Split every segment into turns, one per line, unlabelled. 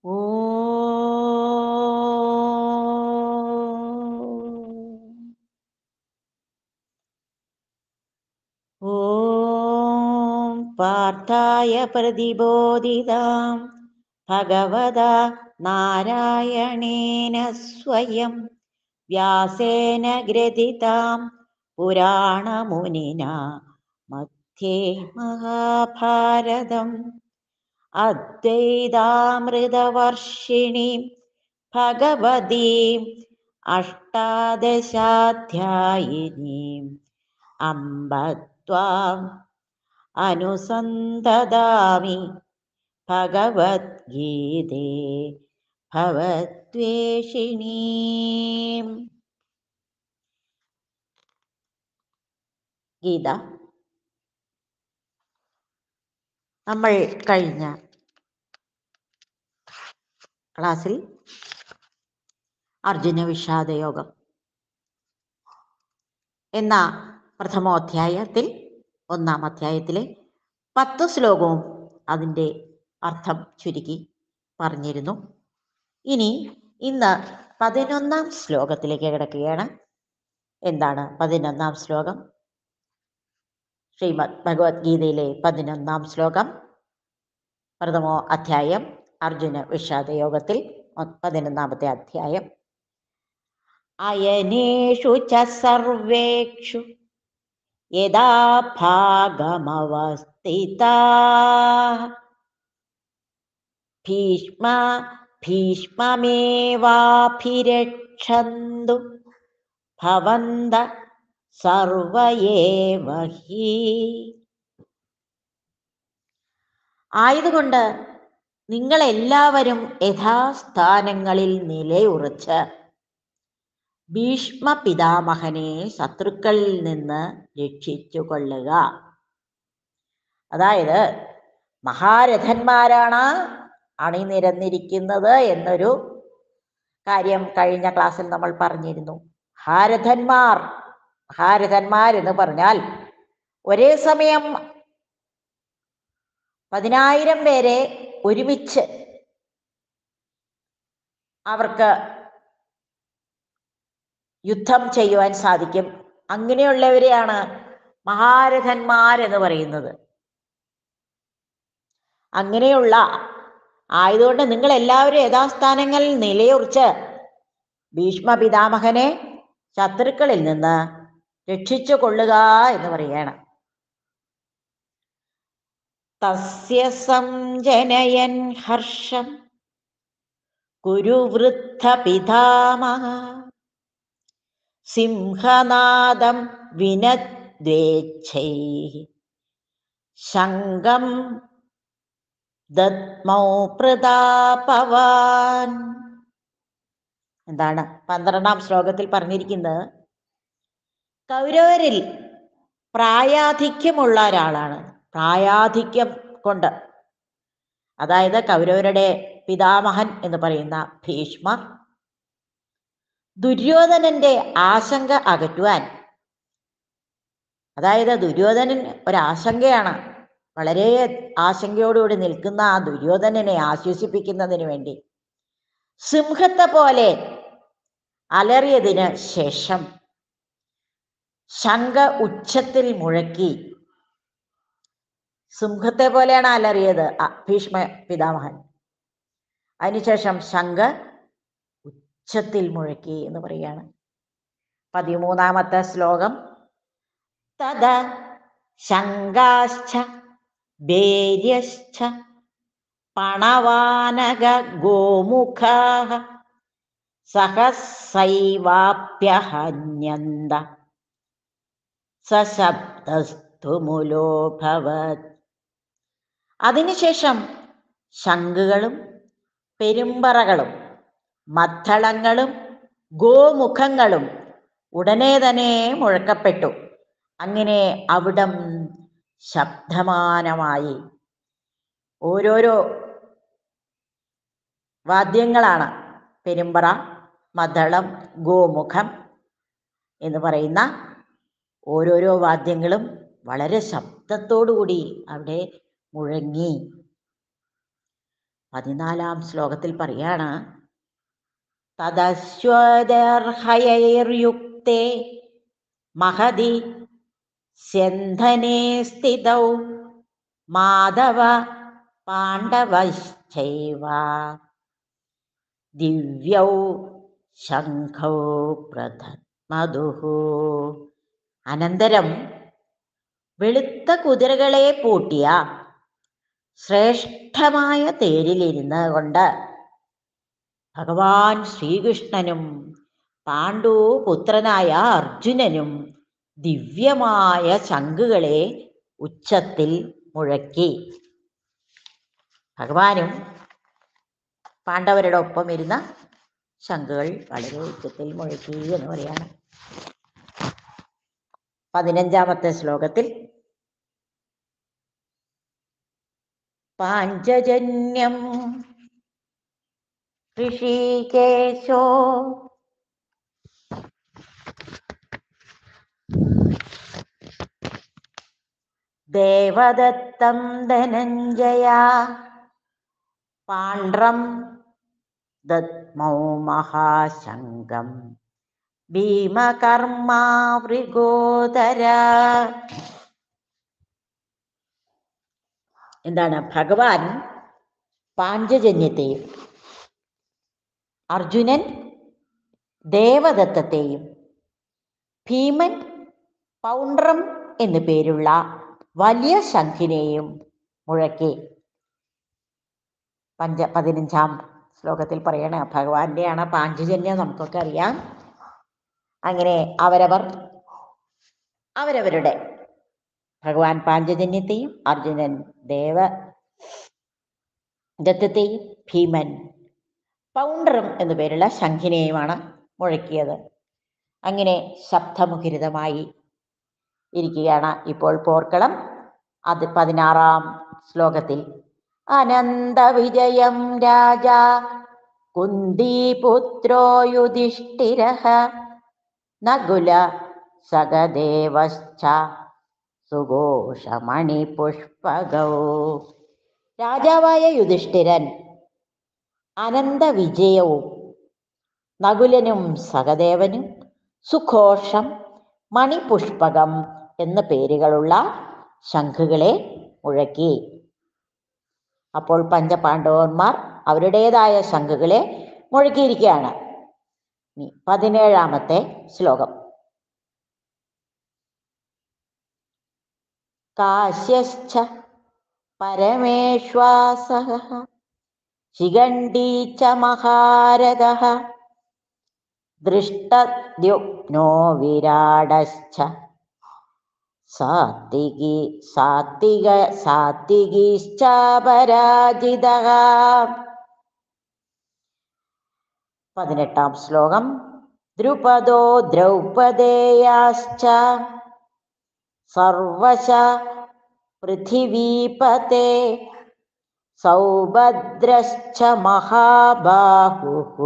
ॐ पार्थाय प्रतिबोधितां भगवता नारायणेन स्वयं व्यासेन ग्रथितां पुराणमुनिना मध्ये महाभारतम् अद्वैतामृतवर्षिणीं भगवतीम् अष्टादशाध्यायिनीम् अम्ब त्वाम् അനുസന്തതാമി ഭഗവത്ഗീതേ ഭവദ്വേഷിണീം ഗീത നമ്മൾ കഴിഞ്ഞ ക്ലാസ്സിൽ അർജുന വിഷാദയോഗം എന്ന പ്രഥമോധ്യായത്തിൽ ഒന്നാം അധ്യായത്തിലെ പത്ത് ശ്ലോകവും അതിൻ്റെ അർത്ഥം ചുരുക്കി പറഞ്ഞിരുന്നു ഇനി ഇന്ന് പതിനൊന്നാം ശ്ലോകത്തിലേക്ക് കിടക്കുകയാണ് എന്താണ് പതിനൊന്നാം ശ്ലോകം ശ്രീമദ് ഭഗവത്ഗീതയിലെ പതിനൊന്നാം ശ്ലോകം പ്രഥമോ അധ്യായം അർജുന വിഷാദയോഗത്തിൽ പതിനൊന്നാമത്തെ അധ്യായം അയനേഷു ച സർവേഷു യഥാ ഭാഗമവസ്ഥിതാ ഭീഷ്മ ഭീഷ്മമേവാഭിരക്ഷന്തു ഭവന്ത സർവയേവ ഹി ആയതുകൊണ്ട് നിങ്ങളെല്ലാവരും യഥാസ്ഥാനങ്ങളിൽ നിലയുറച്ച് ഭീഷ്മ പിതാമഹനെ ശത്രുക്കളിൽ നിന്ന് രക്ഷിച്ചു കൊള്ളുക അതായത് മഹാരഥന്മാരാണ് അണിനിരന്നിരിക്കുന്നത് എന്നൊരു കാര്യം കഴിഞ്ഞ ക്ലാസ്സിൽ നമ്മൾ പറഞ്ഞിരുന്നു മഹാരഥന്മാർ മഹാരഥന്മാർ എന്ന് പറഞ്ഞാൽ ഒരേ സമയം പതിനായിരം പേരെ ഒരുമിച്ച് അവർക്ക് യുദ്ധം ചെയ്യുവാൻ സാധിക്കും അങ്ങനെയുള്ളവരെയാണ് മഹാരഥന്മാരെന്ന് പറയുന്നത് അങ്ങനെയുള്ള ആയതുകൊണ്ട് നിങ്ങൾ എല്ലാവരും യഥാസ്ഥാനങ്ങളിൽ നിലയുറച്ച് ഭീഷ്മ പിതാമഹനെ ശത്രുക്കളിൽ നിന്ന് രക്ഷിച്ചു കൊള്ളുക എന്ന് പറയുകയാണ് തസ്യ സംജനയൻ ഹർഷം കുരുവൃദ്ധ പിതാമഹ സിംഹനാദം വിനദ്വേച്ഛൈ ശങ്കം ദത്മൗ പ്രതാപവാൻ എന്താണ് പന്ത്രണ്ടാം ശ്ലോകത്തിൽ പറഞ്ഞിരിക്കുന്നത് കൗരവരിൽ പ്രായാധിക്യമുള്ള ഒരാളാണ് പ്രായാധിക്യം കൊണ്ട് അതായത് കൗരവരുടെ പിതാമഹൻ എന്ന് പറയുന്ന ഭീഷ്മർ ദുര്യോധനന്റെ ആശങ്ക അകറ്റുവാൻ അതായത് ദുര്യോധനൻ ഒരാശങ്കയാണ് വളരെ ആശങ്കയോടുകൂടി നിൽക്കുന്ന ആ ദുര്യോധനനെ ആശ്വസിപ്പിക്കുന്നതിന് വേണ്ടി സിംഹത്തെ പോലെ അലറിയതിന് ശേഷം ശങ്ക ഉച്ചത്തിൽ മുഴക്കി സിംഹത്തെ പോലെയാണ് അലറിയത് ഭീഷ്മ പിതാമഹൻ അതിനുശേഷം ശങ്ക ഉച്ചത്തിൽ മുഴക്കി എന്ന് പറയാണ് പതിമൂന്നാമത്തെ ശ്ലോകം തദ ശങ്കാശ്ച ഭേര്യശ്ച പണവാനക ഗോമുഖ സഹസൈവാപ്യഹന്യന്ത സശബ്ദസ്തുമുലോഭവത് അതിനുശേഷം ശംഖുകളും പെരുമ്പറകളും മദ്ദളങ്ങളും ഗോമുഖങ്ങളും ഉടനെ തന്നെ മുഴക്കപ്പെട്ടു അങ്ങനെ അവിടം ശബ്ദമാനമായി ഓരോരോ വാദ്യങ്ങളാണ് പെരുമ്പറ മദ്ദളം ഗോമുഖം എന്ന് പറയുന്ന ഓരോരോ വാദ്യങ്ങളും വളരെ ശബ്ദത്തോടുകൂടി അവിടെ മുഴങ്ങി പതിനാലാം ശ്ലോകത്തിൽ പറയാണ് തദശ്വദർഹയൈർയുക്തേ മഹതി സ്യന്ധനേ സ്ഥിതൗ മാധവ പാണ്ഡവശ്ചൈവ ദിവ്യൗ ശംഖൗ പ്രഥമതുഃ അനന്തരം വെളുത്ത കുതിരകളെ പൂട്ടിയ ശ്രേഷ്ഠമായ തേരിലിരുന്ന് കൊണ്ട് ഭഗവാൻ ശ്രീകൃഷ്ണനും പാണ്ഡു പുത്രനായ അർജുനനും ദിവ്യമായ ശംഖുകളെ ഉച്ചത്തിൽ മുഴക്കി ഭഗവാനും പാണ്ഡവരുടെ ഒപ്പം ഇരുന്ന ശംഖുകൾ വളരെ ഉച്ചത്തിൽ മുഴക്കി എന്ന് പറയാണ് പതിനഞ്ചാമത്തെ ശ്ലോകത്തിൽ പാഞ്ചജന്യം ഋഷികേശോ ദേവദത്തം ധനഞ്ജയ പാണ്ഡ്രം ദത്മൗ മഹാശങ്കം ഭീമകർമാ വൃഗോദര എന്താണ് ഭഗവാൻ പാഞ്ചജന്യത്തെയും അർജുനൻ ദേവദത്തത്തെയും ഭീമൻ പൗണ്ട്രം എന്നു പേരുള്ള വലിയ ശംഖിനെയും മുഴക്കി പഞ്ച പതിനഞ്ചാം ശ്ലോകത്തിൽ പറയണ ഭഗവാന്റെയാണ് പാഞ്ചജന്യം നമുക്കൊക്കെ അറിയാം അങ്ങനെ അവരവർ അവരവരുടെ ഭഗവാൻ പാഞ്ചജന്യത്തെയും അർജുനൻ ദേവ ദത്തത്തെയും ഭീമൻ പൗണ്ഡറും എന്നു പേരുള്ള ശംഖിനെയുമാണ് മുഴക്കിയത് അങ്ങനെ ശബ്ദമുഖരിതമായി ഇരിക്കുകയാണ് ഇപ്പോൾ പോർക്കളം അത് പതിനാറാം ശ്ലോകത്തിൽ അനന്തവിജയം രാജ കുന്ദീപുത്രോ യുധിഷ്ഠിര നകുല സഗദേവശ്ച സുഘോഷമണിപുഷ്പകൗ രാജാവായ യുധിഷ്ഠിരൻ അനന്ത വിജയവും നകുലനും സഹദേവനും സുഘോഷം മണിപുഷ്പകം എന്ന പേരുകളുള്ള ശംഖുകളെ മുഴക്കി അപ്പോൾ പഞ്ചപാണ്ഡവന്മാർ അവരുടേതായ ശംഖുകളെ മുഴക്കിയിരിക്കുകയാണ് ഇനി പതിനേഴാമത്തെ ശ്ലോകം കാശ്യശ്ച പരമേശ്വാസഃ ശിഖണ്ഡീ ച മഹാരഥഃ ദൃഷ്ടദ്യുപ്നോ വിരാടശ്ച സാത്വികി സാത്വിക സാത്വികീശ്ച പരാജിതഃ പതിനെട്ടാം ശ്ലോകം ദ്രുപദോ ദ്രൗപദേയാശ്ച സർവശ പൃഥിവീപത്തെ സൗഭദ്രശ്ച മഹാബാഹുഃ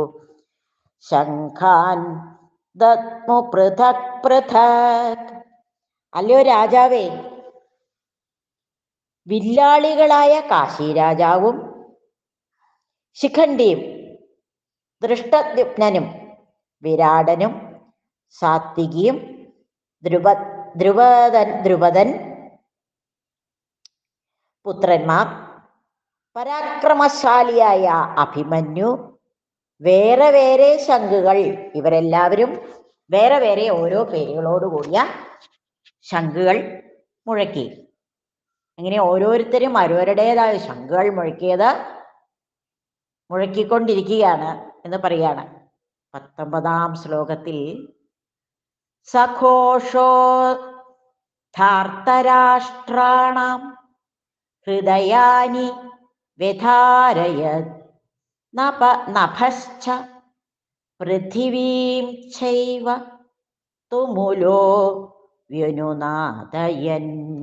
ശംഖാൻ ദത്മു പൃഥക് പൃഥക് അല്ലയോ രാജാവേ വില്ലാളികളായ കാശി രാജാവും ശിഖണ്ഡിയും ദൃഷ്ടദ്യുപ്നനും വിരാടനും സാത്വികിയും ധ്രുവ ധ്രുവദൻ ധ്രുവദൻ പുത്രന്മാർ പരാക്രമശാലിയായ അഭിമന്യു വേറെ വേറെ ശംഖുകൾ ഇവരെല്ലാവരും വേറെ വേറെ ഓരോ പേരുകളോടുകൂടിയ ശംഖുകൾ മുഴക്കി അങ്ങനെ ഓരോരുത്തരും അവരവരുടേതായ ശംഖുകൾ മുഴക്കിയത് മുഴക്കിക്കൊണ്ടിരിക്കുകയാണ് എന്ന് പറയാണ് പത്തൊമ്പതാം ശ്ലോകത്തിൽ സഘോഷോ ധാർത്തരാഷ്ട്രാണാം ഹൃദയാനി വ്യധാരയത് നപ നഭശ്ച പൃഥിവീം ചൈവ തുമുലോ വ്യനുനാദയൻ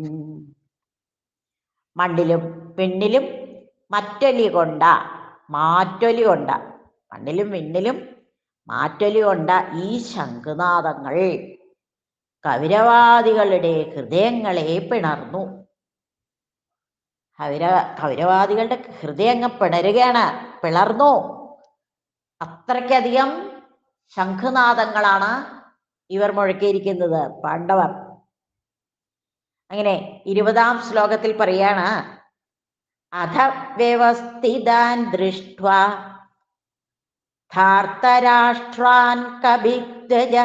മണ്ണിലും പെണ്ണിലും മറ്റൊലി കൊണ്ട മാറ്റൊലി കൊണ്ട മണ്ണിലും വിണ്ണിലും മാറ്റൊലി കൊണ്ട ഈ ശംഖുനാദങ്ങൾ കവിരവാദികളുടെ ഹൃദയങ്ങളെ പിണർന്നു കൗര കൗരവാദികളുടെ ഹൃദയം അങ്ങ് പിണരുകയാണ് പിളർന്നു അത്രയ്ക്കധികം ശംഖുനാദങ്ങളാണ് ഇവർ മുഴക്കിയിരിക്കുന്നത് പാണ്ഡവർ അങ്ങനെ ഇരുപതാം ശ്ലോകത്തിൽ പറയാണ് അധ വ്യവസ്ഥിതാൻ ദൃഷ്ട ധാർത്തരാഷ്ട്രാൻ കഭിദ്വജ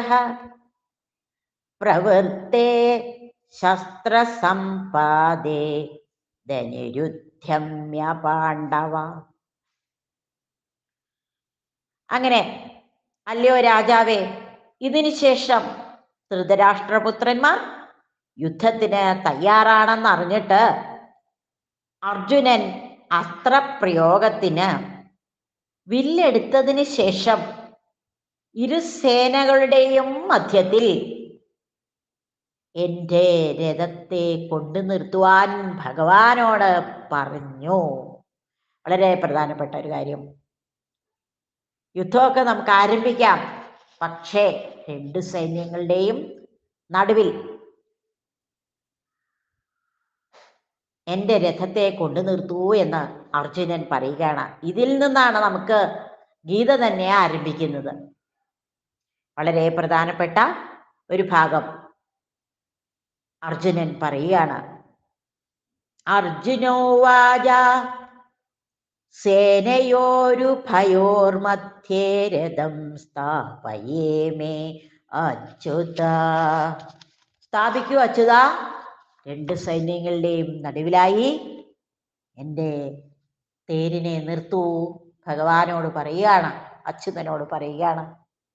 പ്രവൃത്തെ ശസ്ത്രസമ്പാദേ ധനുരുദ്ധ്യമ്യ പാണ്ഡവ അങ്ങനെ അല്ലയോ രാജാവേ ഇതിനു ശേഷം ധൃതരാഷ്ട്രപുത്രന്മാർ യുദ്ധത്തിന് തയ്യാറാണെന്ന് അറിഞ്ഞിട്ട് അർജുനൻ അസ്ത്രപ്രയോഗത്തിന് വില്ലെടുത്തതിന് ശേഷം ഇരു സേനകളുടെയും മധ്യത്തിൽ എൻ്റെ രഥത്തെ കൊണ്ടു നിർത്തുവാൻ ഭഗവാനോട് പറഞ്ഞു വളരെ പ്രധാനപ്പെട്ട ഒരു കാര്യം യുദ്ധമൊക്കെ നമുക്ക് ആരംഭിക്കാം പക്ഷേ രണ്ട് സൈന്യങ്ങളുടെയും നടുവിൽ എൻ്റെ രഥത്തെ കൊണ്ടു നിർത്തൂ എന്ന് അർജുനൻ പറയുകയാണ് ഇതിൽ നിന്നാണ് നമുക്ക് ഗീത തന്നെ ആരംഭിക്കുന്നത് വളരെ പ്രധാനപ്പെട്ട ഒരു ഭാഗം അർജുനൻ പറയുകയാണ് അർജുനോവാച സേനയോരു ഭയോർമധ്യേ രഥം സ്ഥാപയേമേ അച്യുത സ്ഥാപിക്കൂ അച്യുത രണ്ട് സൈന്യങ്ങളുടെയും നടുവിലായി എൻ്റെ തേരിനെ നിർത്തൂ ഭഗവാനോട് പറയുകയാണ് അച്യുതനോട് പറയുകയാണ്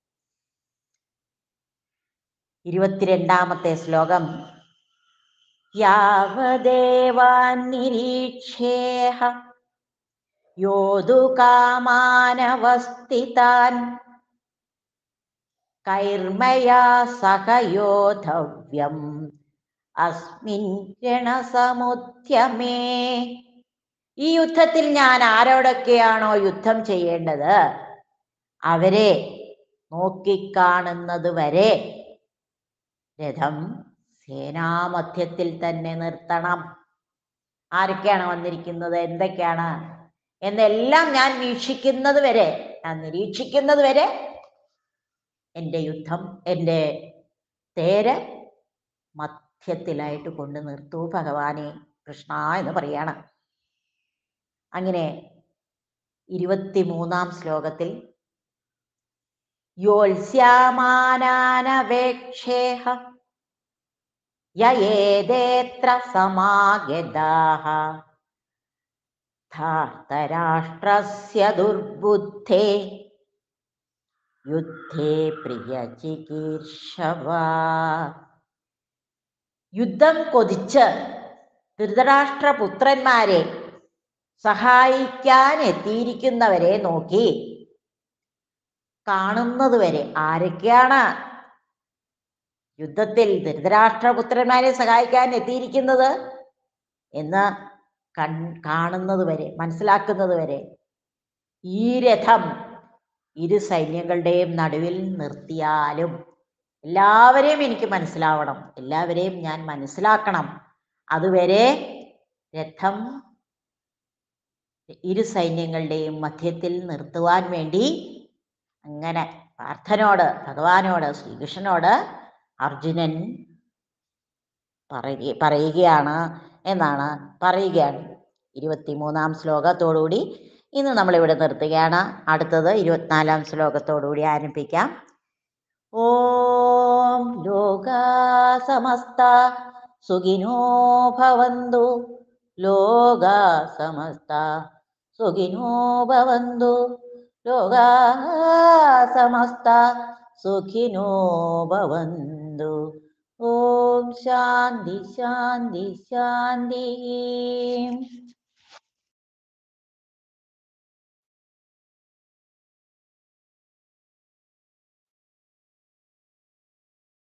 ഇരുപത്തിരണ്ടാമത്തെ ശ്ലോകം യാവദേവാൻ നിരീക്ഷേഹ യോധുകാമാനവസ്ഥിതാൻ കൈർമയാ സഹയോധവ്യം അസ്മിൻ രണസമുദ്യമേ ഈ യുദ്ധത്തിൽ ഞാൻ ആരോടൊക്കെയാണോ യുദ്ധം ചെയ്യേണ്ടത് അവരെ നോക്കിക്കാണുന്നത് വരെ രഥം സേനാമധ്യത്തിൽ തന്നെ നിർത്തണം ആരൊക്കെയാണ് വന്നിരിക്കുന്നത് എന്തൊക്കെയാണ് എന്നെല്ലാം ഞാൻ വീക്ഷിക്കുന്നത് വരെ ഞാൻ നിരീക്ഷിക്കുന്നത് വരെ എൻ്റെ യുദ്ധം എൻ്റെ തേര് മധ്യത്തിലായിട്ട് കൊണ്ട് നിർത്തൂ ഭഗവാനെ കൃഷ്ണ എന്ന് പറയാണ് അങ്ങനെ ഇരുപത്തിമൂന്നാം ശ്ലോകത്തിൽ യോത്സ്യമാനാനവേക്ഷേഹ യേദേത്ര സമാഗതാഹ ധാർത്തരാഷ്ട്രസ്യ ദുർബുദ്ധേ യുദ്ധേ പ്രിയ ചികീർഷവ യുദ്ധം കൊതിച്ച് ധൃതരാഷ്ട്രപുത്രന്മാരെ സഹായിക്കാൻ എത്തിയിരിക്കുന്നവരെ നോക്കി കാണുന്നത് വരെ ആരൊക്കെയാണ് യുദ്ധത്തിൽ ധൃതരാഷ്ട്രപുത്രന്മാരെ സഹായിക്കാൻ എത്തിയിരിക്കുന്നത് എന്ന് കൺ കാണുന്നത് വരെ മനസ്സിലാക്കുന്നത് വരെ ഈ രഥം ഇരു സൈന്യങ്ങളുടെയും നടുവിൽ നിർത്തിയാലും എല്ലാവരെയും എനിക്ക് മനസ്സിലാവണം എല്ലാവരെയും ഞാൻ മനസ്സിലാക്കണം അതുവരെ രഥം ഇരു സൈന്യങ്ങളുടെയും മധ്യത്തിൽ നിർത്തുവാൻ വേണ്ടി അങ്ങനെ പാർത്ഥനോട് ഭഗവാനോട് ശ്രീകൃഷ്ണനോട് അർജുനൻ പറയുക പറയുകയാണ് എന്നാണ് പറയുകയാണ് ഇരുപത്തിമൂന്നാം ശ്ലോകത്തോടുകൂടി ഇന്ന് നമ്മളിവിടെ നിർത്തുകയാണ് അടുത്തത് ഇരുപത്തിനാലാം ശ്ലോകത്തോടുകൂടി ആരംഭിക്കാം ഓം ലോക സമസ്ത സുഖിനോ ഭവന്തു ലോക സമസ്ത സുഖിനോ ഭവന്തു ലോക സമസ്ത സുഖിനോ ഭവന്തു ഓം ശാന്തി ശാന്തി ശാന്തി